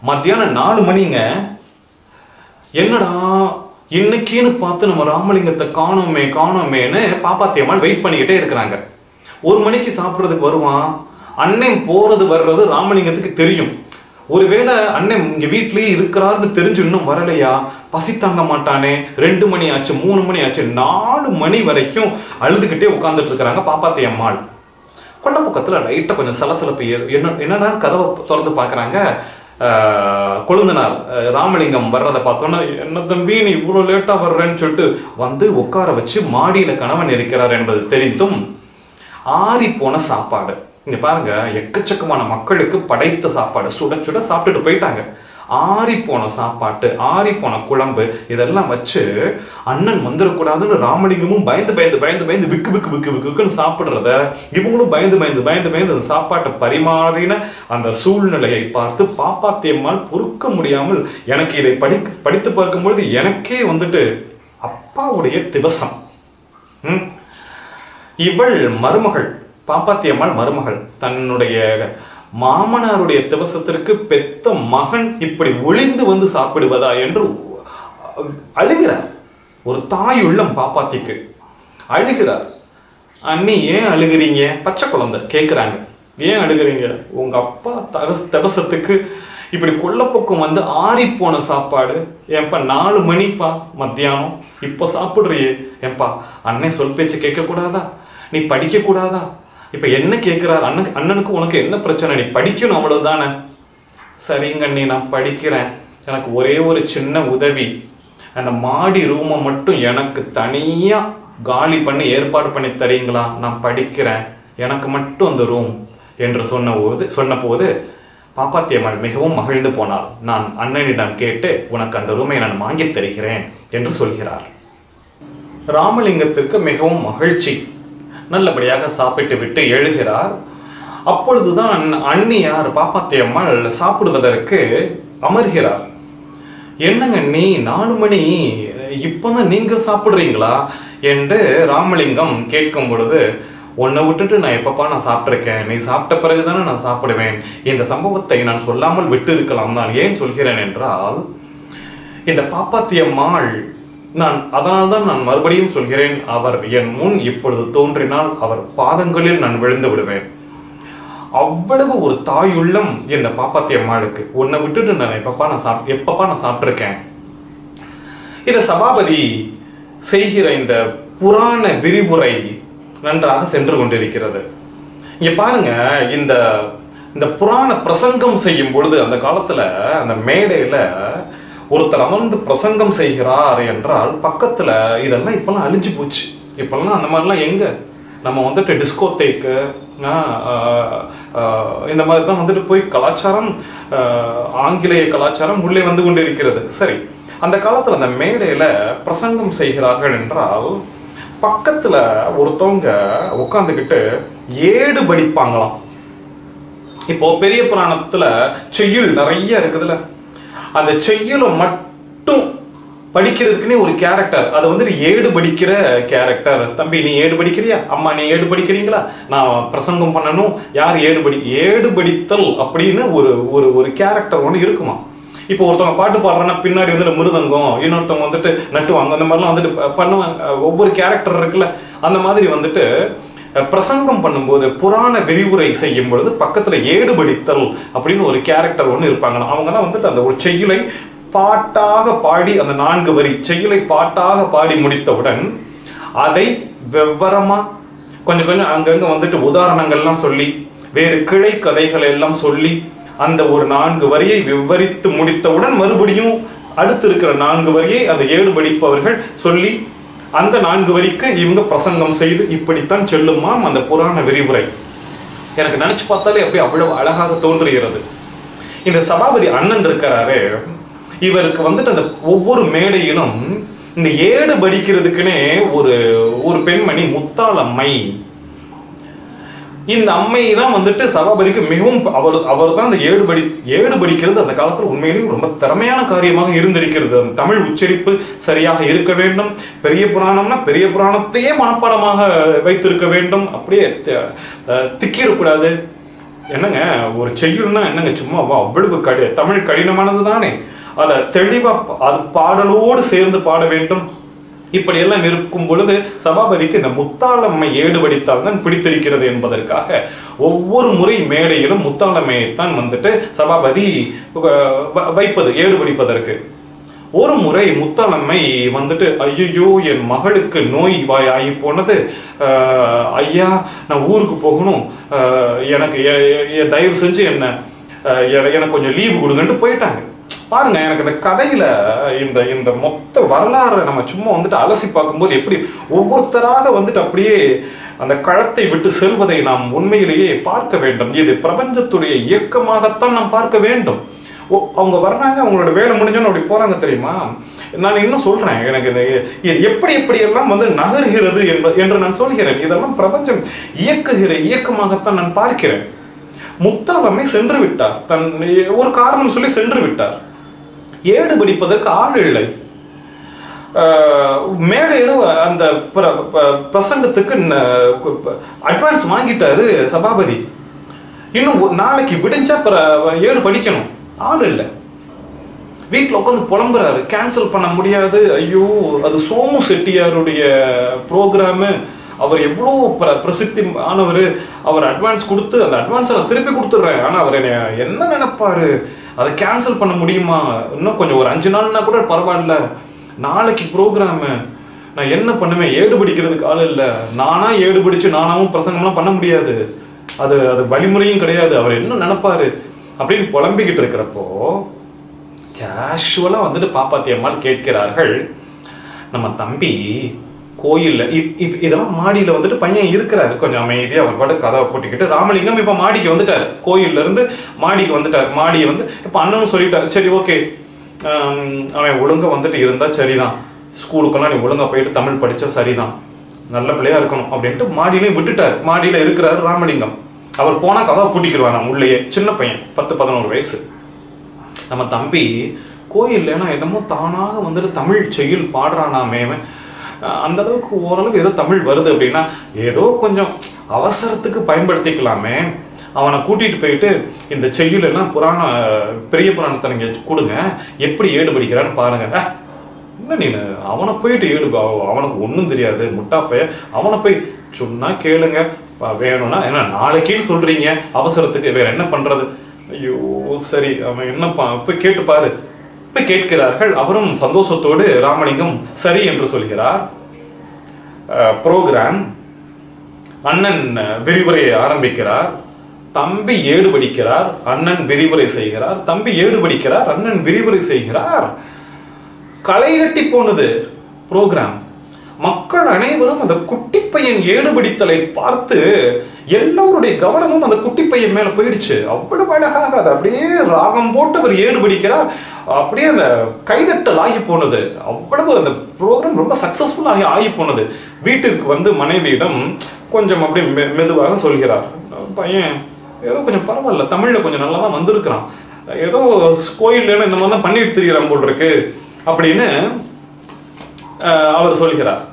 மத்தியானம் நாலு மணிங்க என்னடா இன்னைக்குன்னு பார்த்து நம்ம ராமலிங்கத்தை காணோமே காணோமேன்னு பாப்பாத்தியம்மாள் வெயிட் பண்ணிக்கிட்டே இருக்கிறாங்க ஒரு மணிக்கு சாப்பிட்றதுக்கு வருவான் அண்ணன் போறது வர்றது ராமலிங்கத்துக்கு தெரியும் ஒருவேளை அண்ணன் இங்க வீட்லயே இருக்கிறாருன்னு தெரிஞ்சு இன்னும் வரலையா பசி தாங்க மாட்டானே ரெண்டு மணி ஆச்சு மூணு மணி ஆச்சு நாலு மணி வரைக்கும் அழுதுகிட்டே உட்கார்ந்துட்டு இருக்கிறாங்க பாப்பாத்தி அம்மாள் கொல்லப்பக்கத்தில் லைட்டாக கொஞ்சம் சலசலப்பு ஏறு- என்ன என்னடா கதவை திறந்து பார்க்குறாங்க கொழுந்தனார் அஹ், ராமலிங்கம் வர்றதை பார்த்தோன்னா என்ன தம்பி நீ இவ்வளோ லேட்டாக வர்றேன்னு சொல்லிட்டு வந்து உட்கார வச்சு மாடியில் கணவன் இருக்கிறார் என்பது தெரிந்தும் ஆறி போன சாப்பாடு இங்க பாருங்க எக்கச்சக்கமான மக்களுக்கு படைத்த சாப்பாடு சுட சுட சாப்பிட்டுட்டு போயிட்டாங்க ஆறி போன சாப்பாட்டு ஆறி போன குழம்பு இதெல்லாம் வச்சு அண்ணன் வந்துடக்கூடாதுன்னு ராமலிங்கமும் பயந்து பயந்து பயந்து பயந்து விக்கு விக்கு விக்கு விக்கு விக்குன்னு சாப்பிடுறத இவங்களும் பயந்து பயந்து பயந்து பயந்து அந்த சாப்பாட்டை பரிமாறின அந்த சூழ்நிலையை பார்த்து பாப்பாத்தியம்மாள் பொறுக்க முடியாமல் எனக்கு இதை படி படித்து பார்க்கும்பொழுது எனக்கே வந்துட்டு அப்பாவுடைய திவசம் ம் இவள் மருமகள் பாப்பாத்தியம்மாள் மருமகள் தன்னுடைய மாமனாருடைய திவசத்திற்கு பெத்த மகன் இப்படி ஒளிந்து வந்து சாப்பிடுவதா என்று அழுகிறார் ஒரு தாய் உள்ளம் பாப்பாத்திக்கு அழுகிறார் அண்ணி ஏன் அழுகிறீங்க பச்சை குழந்தை கேட்குறாங்க ஏன் அழுகிறீங்க உங்க அப்பா தவச தவசத்துக்கு இப்படி கொல்லப்பக்கம் வந்து ஆறி போன சாப்பாடு ஏன்பா நாலு மணிப்பா மத்தியானம் இப்போ சாப்பிட்றியே ஏன்பா அண்ணன் சொல் பேச்சு கேட்கக்கூடாதா நீ படிக்கக்கூடாதா இப்போ என்ன கேட்குறாரு அண்ணன் அண்ணனுக்கு உனக்கு என்ன பிரச்சனை நீ படிக்கணும் அவ்வளவுதானே சரிங்க அண்ணி நான் படிக்கிறேன் எனக்கு ஒரே ஒரு சின்ன உதவி அந்த மாடி ரூமை மட்டும் எனக்கு தனியாக காலி பண்ணி ஏற்பாடு பண்ணி தரீங்களா நான் படிக்கிறேன் எனக்கு மட்டும் அந்த ரூம் என்று சொன்னபோது சொன்னபோது பாப்பாத்தியம்மாள் மிகவும் மகிழ்ந்து போனாள் நான் அண்ணனிடம் கேட்டு உனக்கு அந்த ரூமை நான் வாங்கித் தருகிறேன் என்று சொல்கிறார் ராமலிங்கத்திற்கு மிகவும் மகிழ்ச்சி நல்லபடியாக சாப்பிட்டு விட்டு எழுகிறார் அப்பொழுதுதான் அண்ணியார் பாப்பாத்தியம்மாள் சாப்பிடுவதற்கு அமர்கிறார் என்னங்க நீ நாலு மணி இப்போதான் நீங்கள் சாப்பிட்றீங்களா என்று ராமலிங்கம் கேட்கும் பொழுது உன்னை விட்டுட்டு நான் எப்பப்பா நான் சாப்பிட்ருக்கேன் நீ சாப்பிட்ட பிறகு தானே நான் சாப்பிடுவேன் இந்த சம்பவத்தை நான் சொல்லாமல் விட்டு இருக்கலாம் தான் ஏன் சொல்கிறேன் என்றால் இந்த பாப்பாத்தியம்மாள் நான் அதனால்தான் நான் மறுபடியும் சொல்கிறேன் அவர் என் முன் இப்பொழுது தோன்றினால் அவர் பாதங்களில் நான் விழுந்து விடுவேன் அவ்வளவு ஒரு தாயுள்ளம் இந்த பாப்பாத்தி அம்மாளுக்கு உன்னை விட்டுட்டு நான் எப்பப்பா நான் சாப் எப்பப்பா நான் சாப்பிட்ருக்கேன் இந்த சபாபதி செய்கிற இந்த புராண விரிவுரை நன்றாக சென்று கொண்டிருக்கிறது இங்க பாருங்க இந்த இந்த புராண பிரசங்கம் செய்யும் பொழுது அந்த காலத்துல அந்த மேடையில ஒருத்தர் அமர்ந்து பிரசங்கம் செய்கிறார் என்றால் பக்கத்துல இதெல்லாம் இப்பெல்லாம் அழிஞ்சு போச்சு இப்பெல்லாம் அந்த மாதிரிலாம் எங்க நம்ம வந்துட்டு டிஸ்கோத்தேக்கு இந்த மாதிரி தான் வந்துட்டு போய் கலாச்சாரம் ஆஹ், ஆங்கிலேய கலாச்சாரம் உள்ளே வந்து கொண்டு இருக்கிறது சரி அந்த காலத்துல அந்த மேடையில பிரசங்கம் செய்கிறார்கள் என்றால் பக்கத்துல ஒருத்தவங்க உட்காந்துக்கிட்டு ஏடு படிப்பாங்களாம் இப்போ பெரிய புராணத்துல செய்யுள் நிறைய இருக்குதுல்ல அந்த செய்யுளை மட்டும் படிக்கிறதுக்குன்னே ஒரு கேரக்டர் அது வந்துட்டு ஏடு படிக்கிற கேரக்டர் தம்பி நீ ஏடு படிக்கிறியா அம்மா நீ ஏடு படிக்கிறீங்களா நான் பிரசங்கம் பண்ணணும் யார் ஏடு படி ஏடு படித்தல் அப்படின்னு ஒரு ஒரு ஒரு கேரக்டர் ஒன்று இருக்குமா இப்போ ஒருத்தவங்க பாட்டு பாடுறேன்னா பின்னாடி வந்துட்டு மிருதங்கம் இன்னொருத்தவங்க வந்துட்டு நட்டுவாங்க அந்த மாதிரிலாம் வந்துட்டு ப- பண்ணுவாங்க ஒவ்வொரு கேரக்டர் இருக்குல்ல அந்த மாதிரி வந்துட்டு அஹ், பிரசங்கம் பண்ணும்போது புராண விரிவுரை செய்யும் பொழுது பக்கத்துல ஏடு படித்தல் அப்படின்னு ஒரு கேரக்டர் ஒன்று இருப்பாங்க அவங்க தான் வந்துட்டு அந்த ஒரு செய்யுளை பாட்டாக பாடி அந்த நான்கு வரி செய்யுளை பாட்டாக பாடி முடித்தவுடன் அதை விவரமா கொஞ்சம் கொஞ்சம் அங்கங்க வந்துட்டு உதாரணங்கள்லாம் சொல்லி வேறு கிளை கதைகள் எல்லாம் சொல்லி அந்த ஒரு நான்கு வரியை விவரித்து முடித்தவுடன் மறுபடியும் அடுத்து இருக்கிற நான்கு வரியை அந்த ஏடு படிப்பவர்கள் சொல்லி அந்த நான்கு வரிக்கு இவங்க பிரசங்கம் செய்து இப்படித்தான் செல்லுமாம் அந்த புராண விரிவுரை எனக்கு நினைச்சு பார்த்தாலே அப்படியே அவ்வளவு அழகாக தோன்றுகிறது இந்த சபாபதி அண்ணன் இருக்கிறாரு இவருக்கு வந்துட்டு அந்த ஒவ்வொரு மேடையிலும் இந்த ஏடு படிக்கிறதுக்குன்னே ஒரு ஒரு பெண்மணி முத்தாளம்மை இந்த அம்மை தான் வந்துட்டு சபாபதிக்கு மிகவும் அவர் அவர் தான் அந்த ஏடு படி ஏடு படிக்கிறது அந்த காலத்தில் உண்மையிலேயும் ரொம்ப திறமையான காரியமாக இருந்திருக்கிறது அந்த தமிழ் உச்சரிப்பு சரியாக இருக்க வேண்டும் பெரிய புராணம்னா பெரிய புராணத்தையே மனப்பாடமாக வைத்திருக்க வேண்டும் அப்படியே தி- அஹ் திக்கிடக்கூடாது என்னங்க ஒரு செய்யுள்னா என்னங்க சும்மா வா, அவ்வளவு கடி தமிழ் கடினமானது தானே அதை தெளிவா ப- அது பாடலோடு சேர்ந்து பாட வேண்டும் இப்படியெல்லாம் இருக்கும் பொழுது சபாபதிக்கு இந்த முத்தாளம்மை ஏடு வடித்தால் தான் பிடித்திருக்கிறது என்பதற்காக ஒவ்வொரு முறை மேடையிலும் முத்தாளம்மையைத்தான் வந்துட்டு சபாபதி அஹ், வ- வைப்பது ஏடு வடிப்பதற்கு ஒரு முறை முத்தாளம்மை வந்துட்டு ஐயோ என் மகளுக்கு நோய் வாய் ஆகி போனது அஹ், ஐயா நான் ஊருக்கு போகணும் அஹ், எனக்கு எ- எ- எ- தயவு செஞ்சு என்ன அஹ், எ- எனக்கு கொஞ்சம் லீவு கொடுங்கன்ட்டு போயிட்டாங்க பாருங்க எனக்கு இந்த கதையில இந்த இந்த மொத்த வரலாறு நம்ம சும்மா வந்துட்டு அலசி பார்க்கும்போது எப்படி ஒவ்வொருத்தராக வந்துட்டு அப்படியே அந்த களத்தை விட்டு செல்வதை நாம் உண்மையிலேயே பார்க்க வேண்டும் இது பிரபஞ்சத்துடைய இயக்கமாகத்தான் நாம் பார்க்க வேண்டும் ஓ அவங்க வர்றாங்க அவங்களோட வேலை முடிஞ்சோன்னு அப்படி போறாங்க தெரியுமா நான் இன்னும் சொல்றேன் எனக்கு இந்த இது எப்படி எப்படி எல்லாம் வந்து நகர்கிறது என்ப என்று நான் சொல்கிறேன் இதெல்லாம் பிரபஞ்சம் இயக்குகிற இயக்கமாகத்தான் நான் பார்க்கிறேன் முத்தாலம்மை சென்று விட்டார் தன் ஒரு காரணம் சொல்லி சென்று விட்டார் ஏடு பிடிப்பதற்கு ஆள் இல்லை ஆஹ் மேடையில அந்த பிர- ப- பிரசங்கத்துக்கு அட்வான்ஸ் வாங்கிட்டாரு சபாபதி இன்னும் ஒரு நாளைக்கு விடிஞ்சா பிற- ஏடு படிக்கணும் ஆள் இல்லை வீட்டில் உட்காந்து புலம்புறாரு கேன்சல் பண்ண முடியாது ஐயோ அது சோமு செட்டியாருடைய ப்ரோக்ராமு அவர் எவ்வளோ பிர பிரசித்தி ஆனவர் அவர் அட்வான்ஸ் கொடுத்து அந்த அட்வான்ஸை நான் திருப்பி கொடுத்துட்றேன் ஆனால் அவர் என்னை என்ன நினைப்பாரு அதை கேன்சல் பண்ண முடியுமா இன்னும் கொஞ்சம் ஒரு அஞ்சு நாள்னா கூட பரவாயில்ல நாளைக்கு ப்ரோக்ராமு நான் என்ன பண்ணுவேன் ஏடு பிடிக்கிறதுக்கு ஆள் இல்லை நானா ஏடு பிடிச்சு நானாவும் பிரசங்கம்லாம் பண்ண முடியாது அது அது வழிமுறையும் கிடையாது அவர் என்ன நினைப்பாரு அப்படின்னு புலம்பிக்கிட்டு இருக்கிறப்போ கேஷுவலாக வந்துட்டு பாப்பாத்தி அம்மாள் கேட்கிறார்கள் நம்ம தம்பி கோயில்ல இப் இப் இதெல்லாம் மாடியில வந்துட்டு பையன் இருக்கிறாரு கொஞ்சம் அமைதியா அவர் பாட்டு கதவை போட்டிக்கிட்டு ராமலிங்கம் இப்ப மாடிக்கு வந்துட்டார் கோயில்ல இருந்து மாடிக்கு வந்துட்டார் மாடியை வந்து இப்ப அண்ணனும் சொல்லிட்டார் சரி ஓகே அவன் ஒழுங்கா வந்துட்டு இருந்தா சரிதான் ஸ்கூலுக்கெல்லாம் நீ ஒழுங்கா போயிட்டு தமிழ் படிச்சா சரிதான் நல்ல பிள்ளையா இருக்கணும் அப்படின்ட்டு மாடியிலையும் விட்டுட்டார் மாடியில இருக்கிறாரு ராமலிங்கம் அவர் போனா கதவை பூட்டிக்கிடுவாராம் உள்ளேயே சின்ன பையன் பத்து பதினோரு வயசு நம்ம தம்பி கோயில்ல என்னமோ தானாக வந்துட்டு தமிழ் செய்யுள் பாடுறானாமே அவன். அஹ் அந்த அளவுக்கு ஓரளவு ஏதோ தமிழ் வருது அப்படின்னா ஏதோ கொஞ்சம் அவசரத்துக்கு பயன்படுத்திக்கலாமே அவனை கூட்டிட்டு போயிட்டு இந்த செய்யுள் எல்லாம் புராண பெரிய புராணத்தை நீங்க கொடுங்க எப்படி ஏடு படிக்கிறான்னு பாருங்க அஹ், என்ன நீ அவனை போயிட்டு ஏடு அவ- அவனுக்கு ஒன்றும் தெரியாது முட்டா பைய அவனை போய் சொன்னா கேளுங்க ப- வேணும்னா என்ன நாளைக்குன்னு சொல்றீங்க அவசரத்துக்கு வேற என்ன பண்றது ஐயோ சரி அவன் என்னப்பா போய் கேட்டு பாரு போய் கேட்கிறார்கள் அவரும் சந்தோஷத்தோடு ராமலிங்கம் சரி என்று சொல்கிறார் ப்ரோக்ராம் அண்ணன் விரிவுரையை ஆரம்பிக்கிறார் தம்பி ஏடு படிக்கிறார் அண்ணன் விரிவுரை செய்கிறார் தம்பி ஏடு படிக்கிறார் அண்ணன் விரிவுரை செய்கிறார் களை கட்டி போனது ப்ரோக்ராம் மக்கள் அனைவரும் அந்த குட்டி பையன் ஏடுபிடித்தலை பார்த்து எல்லோருடைய கவனமும் அந்த குட்டி பையன் மேல போயிடுச்சு அவ்வளவு அழகாக அதை அப்படியே ராகம் போட்டு அவர் ஏடுபிடிக்கிறார் அப்படியே அந்த கைதட்டல் ஆகி போனது அவ்வளவு அந்த ப்ரோக்ராம் ரொம்ப சக்சஸ்ஃபுல்லாகி ஆகி போனது வீட்டிற்கு வந்து மனைவியிடம் கொஞ்சம் அப்படியே மெ மெதுவாக சொல்கிறார் பையன் ஏதோ கொஞ்சம் பரவாயில்ல தமிழ்ல கொஞ்சம் நல்லா தான் வந்திருக்கிறான் ஏதோ கோயில்ல இந்த மாதிரி தான் பண்ணிட்டு திரிகிறான் போல் இருக்கு அப்படின்னு அஹ், அவர் சொல்கிறார்